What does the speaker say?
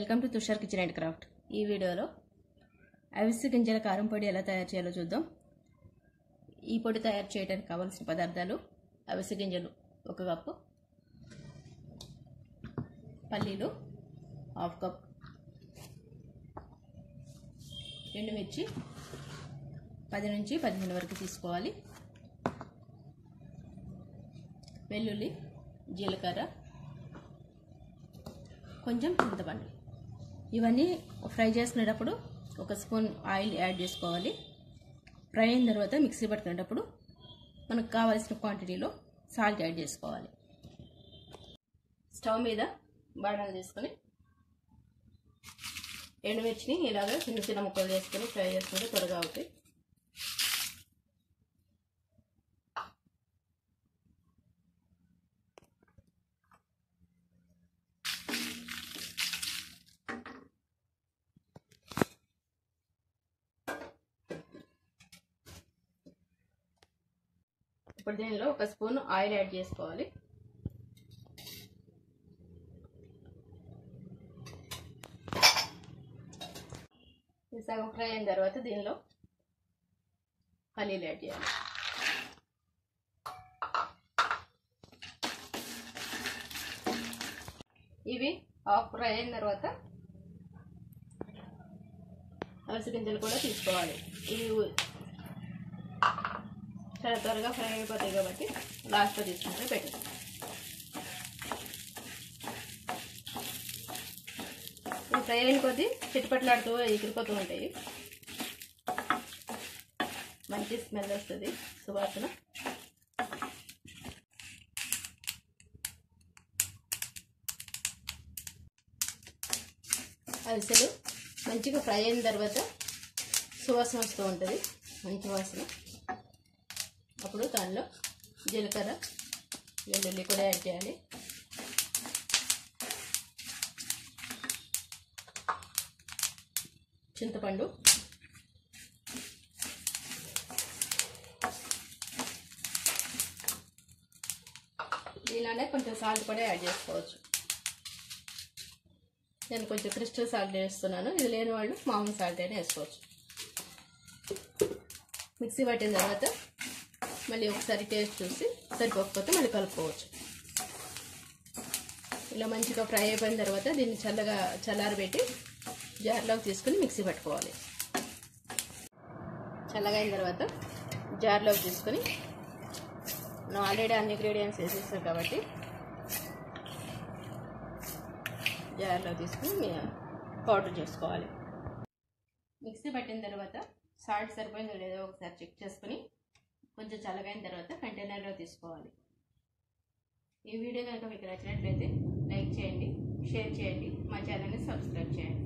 welcome to Tushar kitchen and craft ఈ వీడియోలో అవిసె గింజల కారం పొడి ఎలా తయారు చేయాలో చూద్దాం ఈ పొడి తయారు చేయడానికి కావాల్సిన పదార్థాలు అవిసె గింజలు ఒక కప్పు పల్లీలు హాఫ్ కప్ ఎండుమిర్చి పది నుంచి పదిహేను వరకు తీసుకోవాలి వెల్లుల్లి జీలకర్ర కొంచెం చింతపండు ఇవన్నీ ఫ్రై చేసుకునేటప్పుడు ఒక స్పూన్ ఆయిల్ యాడ్ చేసుకోవాలి ఫ్రై అయిన తర్వాత మిక్సీ పట్టుకునేటప్పుడు మనకు కావాల్సిన క్వాంటిటీలో సాల్ట్ యాడ్ చేసుకోవాలి స్టవ్ మీద బాణాలు తీసుకొని ఎండుమిర్చిని ఇలాగ చిన్న చిన్న ముక్కలు చేసుకొని ఫ్రై చేసుకుంటే త్వరగా అవుతాయి ఇప్పుడు దీనిలో ఒక స్పూన్ ఆయిల్ యాడ్ చేసుకోవాలి సగం ఫ్రై అయిన తర్వాత దీనిలో పల్లీలు యాడ్ చేయాలి ఇవి హాఫ్ ఫ్రై అయిన తర్వాత అలసి గింజలు కూడా తీసుకోవాలి ఇవి చాలా త్వరగా ఫ్రై అయిపోతాయి కాబట్టి లాస్ట్లో తీసుకుంటే బెటర్ ఇవి ఫ్రై అయిన కొద్దీ చిట్టుపట్లాడుతూ ఎగిరిపోతూ ఉంటాయి మంచి స్మెల్ వస్తుంది సువాసన అరిసెలు మంచిగా ఫ్రై అయిన తర్వాత సువాసన వస్తూ ఉంటుంది మంచి వాసన అప్పుడు దానిలో జీలకర్ర వెల్లుల్లి కూడా యాడ్ చేయాలి చింతపండు దీనిలోనే కొంచెం సాల్ట్ కూడా యాడ్ చేసుకోవచ్చు నేను కొంచెం క్రిస్టల్ సాల్ట్ వేస్తున్నాను ఇది లేని వాళ్ళు మామూలు సాల్ట్ అయినా వేసుకోవచ్చు మిక్సీ పట్టిన తర్వాత మళ్ళీ ఒకసారి టేస్ట్ చూసి సరిపోకపోతే మళ్ళీ కలుపుకోవచ్చు ఇలా మంచిగా ఫ్రై అయిపోయిన తర్వాత దీన్ని చల్లగా చల్లారబెట్టి జార్లోకి తీసుకుని మిక్సీ పట్టుకోవాలి చల్లగా అయిన తర్వాత జార్లోకి తీసుకొని మనం ఆల్రెడీ అన్ని ఇంగ్రీడియంట్స్ వేసేస్తాం కాబట్టి జార్లో తీసుకుని పౌడర్ చేసుకోవాలి మిక్సీ పట్టిన తర్వాత సాల్ట్ సరిపోయిందో లేదో ఒకసారి చెక్ చేసుకుని కొంచెం చల్లగైన తర్వాత కంటైనర్లో తీసుకోవాలి ఈ వీడియో కనుక మీకు నచ్చినట్లయితే లైక్ చేయండి షేర్ చేయండి మా ఛానల్ని సబ్స్క్రైబ్ చేయండి